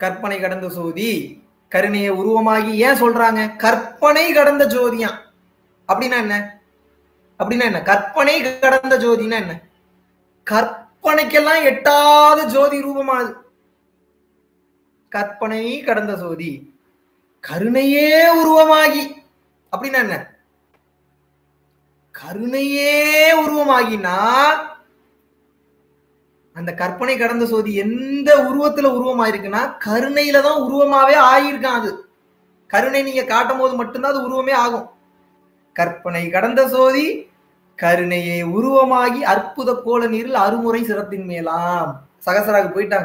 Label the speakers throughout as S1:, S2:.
S1: கற்பனை கடந்த சோதி கருணையை உருவமாகி ஏன் சொல்றாங்க கற்பனை கடந்த ஜோதியா அப்படின்னா என்ன அப்படின்னா என்ன கற்பனை கடந்த ஜோதினா என்ன கற்பனைக்கெல்லாம் எட்டாத ஜோதி ரூபமானது கற்பனை கடந்த ஜோதி கருணையே உருவமாகி அப்படின்னா என்ன கருணையே உருவமாகினா அந்த கற்பனை கடந்த சோதி எந்த உருவத்துல உருவமாயிருக்குன்னா கருணையில தான் உருவமாவே ஆயிருக்கான் அது கருணை நீங்க காட்டும் போது மட்டும்தான் அது உருவமே ஆகும் கற்பனை கடந்த சோதி கருணையை உருவமாகி அற்புத கோல நீரில் அருமுறை சிரத்தின் மேலாம் சகசராக போயிட்டாங்க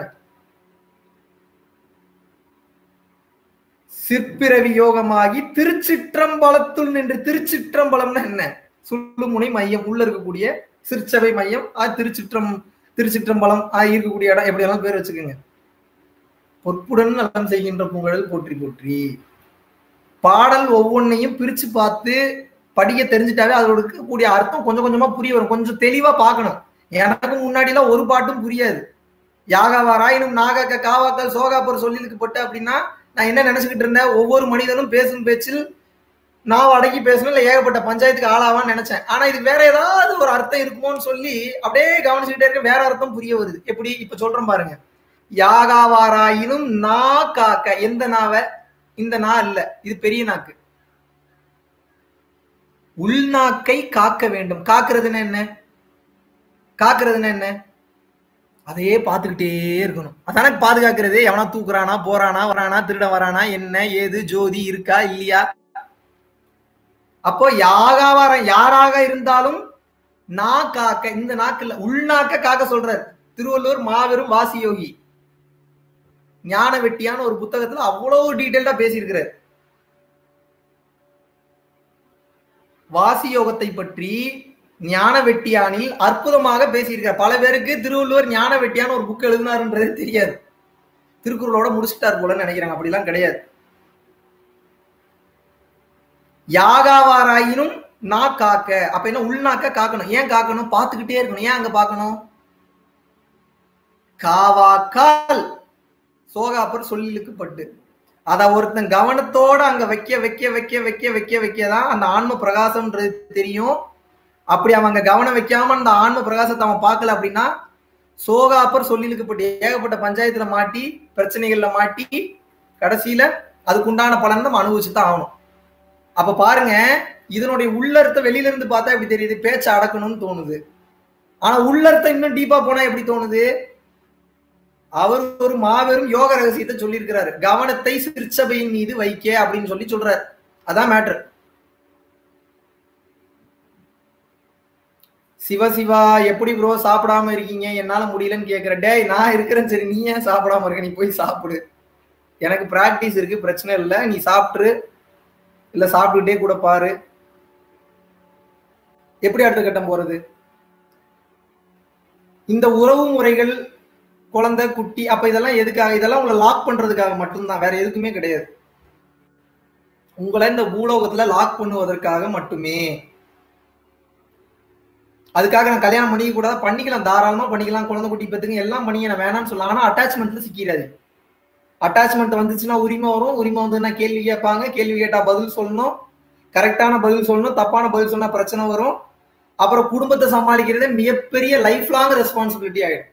S1: சிற்பிரவி யோகமாகி திருச்சிற்றம்பலத்துள் நின்று திருச்சிற்றம்பலம்னா என்ன சுள்ளுமுனை மையம் உள்ள இருக்கக்கூடிய சிற்சபை மையம் அது திருச்சிற்றம் திருச்சிற்றம்பலம் ஆ இருக்கக்கூடிய இடம் எப்படி எல்லாம் பேர் வச்சுக்கோங்க பொற்புடன் நலம் செய்கின்ற புகழல் போற்றி போற்றி பாடல் ஒவ்வொன்னையும் பிரிச்சு பார்த்து படிக்க தெரிஞ்சுட்டாவே அதோட இருக்கக்கூடிய அர்த்தம் கொஞ்சம் கொஞ்சமா புரிய வரும் கொஞ்சம் தெளிவா பார்க்கணும் எனக்கு முன்னாடி எல்லாம் ஒரு பாட்டும் புரியாது யாகாவாராயினும் நாகாக்க காவாக்கள் சோகாப்பர் சொல்லிலுக்கு பட்டு அப்படின்னா நான் என்ன நினைச்சுக்கிட்டு இருந்தேன் ஒவ்வொரு மனிதனும் பேசும் பேச்சில் நான் அடக்கி பேசணும் இல்ல ஏகப்பட்ட பஞ்சாயத்துக்கு ஆளாவான்னு நினைச்சேன் ஆனா இது வேற ஏதாவது ஒரு அர்த்தம் இருக்குமோன்னு சொல்லி அப்படியே கவனிச்சுக்கிட்டே இருக்க வேற அர்த்தம் புரிய வருது எப்படி இப்ப சொல்றேன் பாருங்க யாகாவாராயினும் நா காக்க எந்த நாவ இந்த நா இல்ல இது பெரிய நாக்கு உள்நாக்கை காக்க வேண்டும் காக்குறதுன்னா என்ன காக்குறதுன்னா என்ன அதையே பார்த்துக்கிட்டே இருக்கணும் அதானே பாதுகாக்கிறது எவனா தூக்குறானா போறானா வரானா திருட வரானா என்ன ஏது ஜோதி இருக்கா இல்லையா அப்போ யாகாவார யாராக இருந்தாலும் நா காக்க இந்த நாக்குல உள்நாக்க காக்க சொல்றாரு திருவள்ளுவர் மாபெரும் வாசி யோகி ஞான வெட்டியான ஒரு புத்தகத்துல அவ்வளவு டீட்டெயில்டா பேசியிருக்கிறார் வாசி யோகத்தை பற்றி ஞான வெட்டியானில் அற்புதமாக பேசியிருக்கார் பல பேருக்கு திருவள்ளுவர் ஞான வெட்டியான ஒரு புக் எழுதினாருன்றது தெரியாது திருக்குறளோட முடிச்சிட்டார் போல நினைக்கிறாங்க அப்படிலாம் கிடையாது யாகாவாராயினும் நா காக்க அப்ப என்ன உள்நாக்க காக்கணும் ஏன் காக்கணும் பார்த்துக்கிட்டே இருக்கணும் ஏன் அங்க பார்க்கணும் காவாக்கால் சோகாப்பர் சொல்லிலுக்கு பட்டு அத ஒருத்தன் கவனத்தோட அங்க வைக்க வைக்க வைக்க வைக்க வைக்க வைக்கதான் அந்த ஆன்ம பிரகாசம்ன்றது தெரியும் அப்படி அவங்க கவனம் வைக்காம அந்த ஆன்ம பிரகாசத்தை அவன் பார்க்கல அப்படின்னா சோகாப்பர் சொல்லிலுக்குப்பட்டு ஏகப்பட்ட பஞ்சாயத்துல மாட்டி பிரச்சனைகள்ல மாட்டி கடைசியில அதுக்குண்டான பலன் நம்ம அனுபவிச்சு தான் ஆகணும் அப்ப பாருங்க இதனுடைய உள்ளர்த்த வெளியில இருந்து பார்த்தா எப்படி தெரியுது பேச்சை அடக்கணும்னு தோணுது ஆனா உள்ளர்த்தம் இன்னும் டீப்பா போனா எப்படி தோணுது அவர் ஒரு மாபெரும் யோக ரகசியத்தை சொல்லியிருக்கிறாரு கவனத்தை சிற்சபையின் மீது வைக்க அப்படின்னு சொல்லி சொல்றாரு அதான் மேட்ரு சிவசிவா எப்படி ப்ரோ சாப்பிடாம இருக்கீங்க என்னால முடியலன்னு கேக்குற டேய் நான் இருக்கிறேன் சரி நீ ஏன் சாப்பிடாம இருக்க நீ போய் சாப்பிடு எனக்கு பிராக்டிஸ் இருக்கு பிரச்சனை இல்லை நீ சாப்பிட்டுரு இல்ல சாப்பிட்டுக்கிட்டே கூட பாரு எப்படி அடுத்த கட்டம் போறது இந்த உறவு முறைகள் குழந்தை குட்டி அப்ப இதெல்லாம் எதுக்காக இதெல்லாம் உங்களை லாக் பண்றதுக்காக மட்டும்தான் வேற எதுக்குமே கிடையாது உங்களை இந்த பூலோகத்துல லாக் பண்ணுவதற்காக மட்டுமே அதுக்காக நான் கல்யாணம் பண்ணிக்க கூடாது பண்ணிக்கலாம் தாராளமா பண்ணிக்கலாம் குழந்தை குட்டி பத்துங்க எல்லாம் பண்ணிக்க நான் வேணாம்னு சொல்லலாம் ஆனா அட்டாச்மெண்ட்ல சிக்கிறாது அட்டாச்மெண்ட் வந்துச்சுன்னா உரிமை வரும் உரிமை வந்துன்னா கேள்வி கேட்பாங்க கேள்வி கேட்டா பதில் சொல்லணும் கரெக்டான பதில் சொல்லணும் தப்பான பதில் சொன்னா பிரச்சனை வரும் அப்புறம் குடும்பத்தை சமாளிக்கிறதே மிகப்பெரிய லைஃப் லாங் ரெஸ்பான்சிபிலிட்டி ஆயிடும்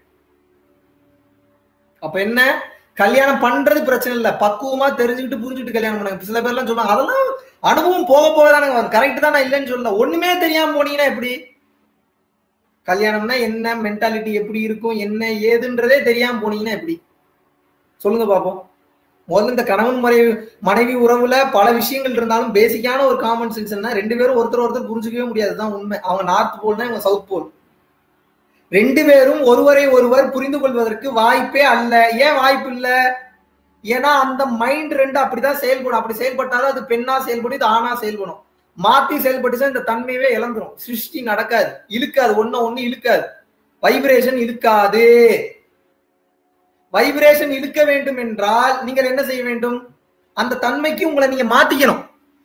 S1: அப்ப என்ன கல்யாணம் பண்றது பிரச்சனை இல்ல பக்குவமா தெரிஞ்சுக்கிட்டு புரிஞ்சுக்கிட்டு கல்யாணம் பண்ணாங்க சில பேர்லாம் சொல்லுவாங்க அதெல்லாம் அனுபவம் போக போக தானே கரெக்ட் தான் நான் இல்லைன்னு சொல்லல ஒண்ணுமே தெரியாம போனீங்கன்னா எப்படி கல்யாணம்னா என்ன மென்டாலிட்டி எப்படி இருக்கும் என்ன ஏதுன்றதே தெரியாம போனீங்கன்னா எப்படி சொல்லுங்க பாப்போம் முதல்ல இந்த கணவன் முறை மனைவி உறவுல பல விஷயங்கள் இருந்தாலும் பேசிக்கான ஒரு காமன் சென்ஸ்னா ரெண்டு பேரும் ஒருத்தர் ஒருத்தர் புரிஞ்சுக்கவே முடியாதுதான் உண்மை அவங்க நார்த் போல்னா இவங்க சவுத் போல் ரெண்டு பேரும் ஒருவரை ஒருவர் புரிந்து கொள்வதற்கு வாய்ப்பே அல்ல ஏன் வாய்ப்பு இல்ல ஏன்னா அந்த மைண்ட் ரெண்டு அப்படிதான் செயல்படும் அப்படி செயல்பட்டாதான் அது பெண்ணா செயல்படும் இது ஆணா செயல்படும் மாத்தி செயல்பட்டுச்சா இந்த தன்மையவே இழந்துரும் சிருஷ்டி நடக்காது இழுக்காது ஒண்ணு ஒண்ணு இழுக்காது வைப்ரேஷன் இழுக்காது வைப்ரேஷன் இழுக்க வேண்டும் என்றால் நீங்கள் என்ன செய்ய வேண்டும் அந்த தன்மைக்கு உங்களை நீங்க மாத்திக்கணும்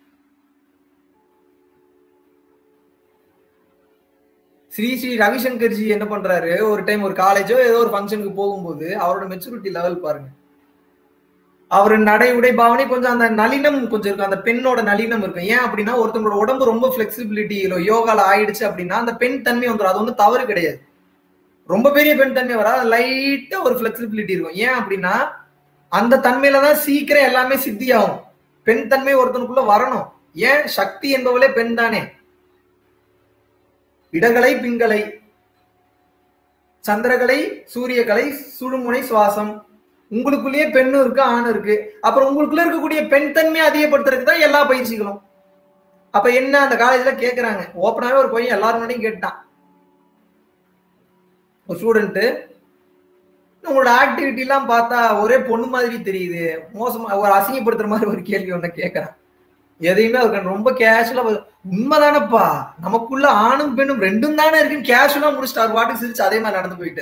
S1: ஸ்ரீ ஸ்ரீ ரவிசங்கர்ஜி என்ன பண்றாரு ஒரு டைம் ஒரு காலேஜோ ஏதோ ஒரு ஃபங்க்ஷனுக்கு போகும்போது அவரோட மெச்சூரிட்டி லெவல் பாருங்க அவர் நடை உடை பாவனை கொஞ்சம் அந்த நளினம் கொஞ்சம் இருக்கும் அந்த பெண்ணோட நளினம் இருக்கும் ஏன் அப்படின்னா ஒருத்தவங்களோட உடம்பு ரொம்ப பிளெக்சிபிலிட்டியிலோ யோகால ஆயிடுச்சு அப்படின்னா அந்த பெண் தன்மை வந்துடும் அது ஒன்றும் தவறு கிடையாது ரொம்ப பெரிய பெண் தன்மை வராது லைட்டா ஒரு பிளெக்சிபிலிட்டி இருக்கும் ஏன் அப்படின்னா அந்த தன்மையில தான் சீக்கிரம் எல்லாமே சித்தியாகும் பெண் தன்மை ஒருத்தனுக்குள்ள வரணும் ஏன் சக்தி என்பவளே பெண் தானே இடகலை பிங்கலை சந்திரகலை சூரியகலை சுழுமுனை சுவாசம் உங்களுக்குள்ளேயே பெண்ணும் இருக்கு ஆணும் இருக்கு அப்புறம் உங்களுக்குள்ள இருக்கக்கூடிய பெண் தன்மையை அதிகப்படுத்துறதுக்கு தான் எல்லா பயிற்சிகளும் அப்ப என்ன அந்த காலேஜ்ல கேக்குறாங்க ஓப்பனாவே ஒரு பையன் எல்லாரும் முன்னாடியும் கேட்டான் ஒரு ஸ்டூடெண்ட் உங்களோட ஆக்டிவிட்டி எல்லாம் பார்த்தா ஒரே பொண்ணு மாதிரி தெரியுது மோசமா ஒரு அசிங்கப்படுத்துற மாதிரி ஒரு கேள்வி ஒண்ணு கேட்கறான் எதையுமே அவருக்கு ரொம்ப கேஷுவலா உண்மைதானப்பா நமக்குள்ள ஆணும் பெண்ணும் ரெண்டும் தானே இருக்குன்னு கேஷுவலா முடிச்சுட்டு அவர் பாட்டுக்கு சிரிச்சு அதே மாதிரி நடந்து போயிட்டு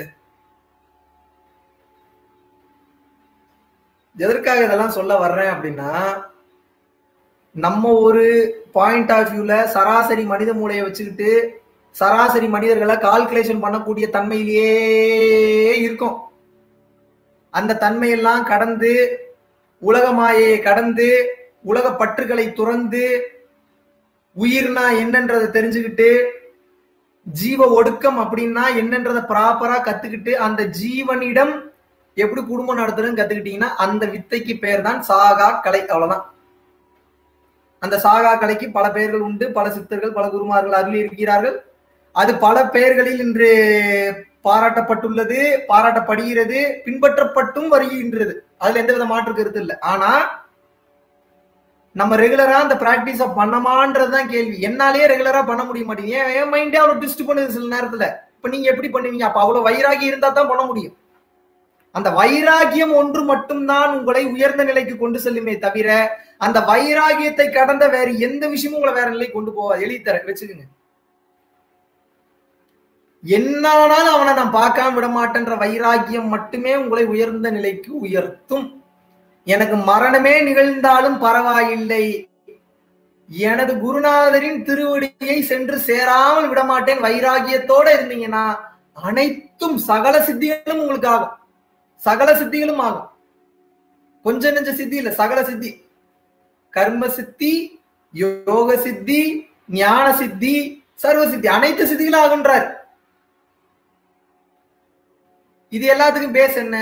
S1: எதற்காக இதெல்லாம் சொல்ல வர்றேன் அப்படின்னா நம்ம ஒரு பாயிண்ட் ஆஃப் வியூல சராசரி மனித மூளையை வச்சுக்கிட்டு சராசரி மனிதர்களை கால்குலேஷன் பண்ணக்கூடிய தன்மையிலேயே இருக்கும் அந்த தன்மையெல்லாம் கடந்து உலக மாயையை கடந்து உலக பற்றுகளை துறந்து உயிர்னா என்னன்றதை தெரிஞ்சுக்கிட்டு ஜீவ ஒடுக்கம் அப்படின்னா என்னன்றதை ப்ராப்பரா கத்துக்கிட்டு அந்த ஜீவனிடம் எப்படி குடும்பம் நடத்துறதுன்னு கத்துக்கிட்டீங்கன்னா அந்த வித்தைக்கு பேர் தான் சாகா கலை அவ்வளவுதான் அந்த சாகா கலைக்கு பல பெயர்கள் உண்டு பல சித்தர்கள் பல குருமார்கள் அருள் இருக்கிறார்கள் அது பல பெயர்களில் இன்று பாராட்டப்பட்டுள்ளது பாராட்டப்படுகிறது பின்பற்றப்பட்டும் வருகின்றது அதுல எந்த வித மாற்று கருத்து இல்லை ஆனா நம்ம ரெகுலரா அந்த பிராக்டிஸ பண்ணமான்றதுதான் கேள்வி என்னாலேயே ரெகுலரா பண்ண முடிய மாட்டேங்குது ஏன் என் மைண்டே அவ்வளவு ட்விஸ்ட் பண்ணுது சில நேரத்துல இப்ப நீங்க எப்படி பண்ணுவீங்க அப்ப அவ்வளவு வைராகி இருந்தா தான் பண்ண முடியும் அந்த வைராகியம் ஒன்று மட்டும்தான் உங்களை உயர்ந்த நிலைக்கு கொண்டு செல்லுமே தவிர அந்த வைராகியத்தை கடந்த வேற எந்த விஷயமும் உங்களை வேற நிலைக்கு கொண்டு போவா எழுதித்தர வச்சுக்கோங்க என்னானாலும் அவனை நான் பார்க்காம விட மாட்டேன்ற வைராகியம் மட்டுமே உங்களை உயர்ந்த நிலைக்கு உயர்த்தும் எனக்கு மரணமே நிகழ்ந்தாலும் பரவாயில்லை எனது குருநாதரின் திருவடியை சென்று சேராமல் விடமாட்டேன் வைராகியத்தோட இருந்தீங்கன்னா அனைத்தும் சகல சித்திகளும் உங்களுக்கு ஆகும் சகல சித்திகளும் ஆகும் கொஞ்ச நெஞ்ச சித்தி இல்ல சகல சித்தி கர்ம சித்தி யோக சித்தி ஞான சித்தி சர்வ சித்தி அனைத்து சித்திகளும் ஆகுன்றார் இது எல்லாத்துக்கும் பேஸ் என்ன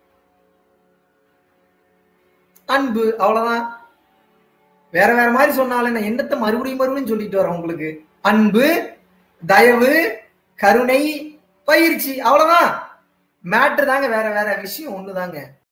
S1: அன்பு அவ்வளவுதான் வேற வேற மாதிரி சொன்னாலும் நான் என்னத்தை மறுபடியும் மறுபடியும் சொல்லிட்டு வரேன் உங்களுக்கு அன்பு தயவு கருணை பயிற்சி அவ்வளவுதான் மேட்ரு தாங்க வேற வேற விஷயம் ஒண்ணுதாங்க